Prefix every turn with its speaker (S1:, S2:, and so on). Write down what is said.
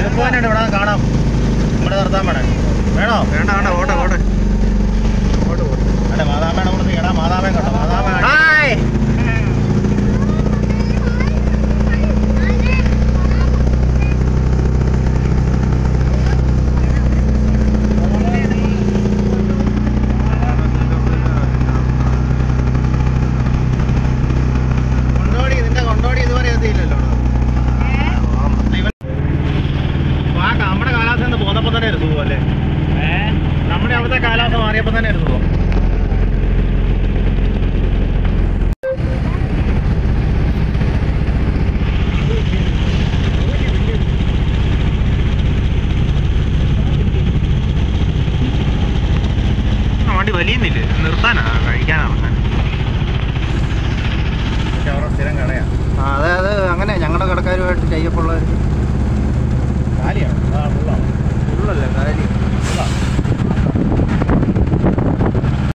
S1: പോകാനുണ്ട് ഇവിടെ കാണാം ഇവിടെ നിർത്താൻ വേണേ വേണോ
S2: വേണ്ട വേണ്ട ഓട്ടെ ഓട്ടെ ഓട്ടെ ഓട്ടെ
S1: അല്ല മാതാമേടെ കൂടെ എടാ മാതാമേ കണ്ടോ മാതാമേ
S2: ഹായ്
S1: കൊണ്ടോടി നിന്റെ കൊണ്ടോടി ഇതുവരെ എത്തിയില്ലല്ലോ ആ നമ്മുടെ കാലാവസ്ഥ ഒന്ന് പോന്നപ്പോ തന്നെ ഒരു സുഖം അല്ലേ നമ്മുടെ അവിടുത്തെ കാലാവസ്ഥ മാറിയപ്പോ തന്നെ ഒരു സുഖം
S2: ആ, വണ്ടി വലിയുന്നില്ലേ നിർത്താനാ കഴിക്കാനാ
S1: പക്ഷെ അവരുടെ സ്ഥിരം കടയാ
S2: ആ അതെ അത് അങ്ങനെ ഞങ്ങളുടെ കടക്കാരുമായിട്ട് ചെയ്യപ്പുള്ള
S1: കാലിയാണ് ആ ഫുള്ളാണ്
S2: ഉള്ളല്ലേ കാര്യം
S1: ഫുള്ളാണ്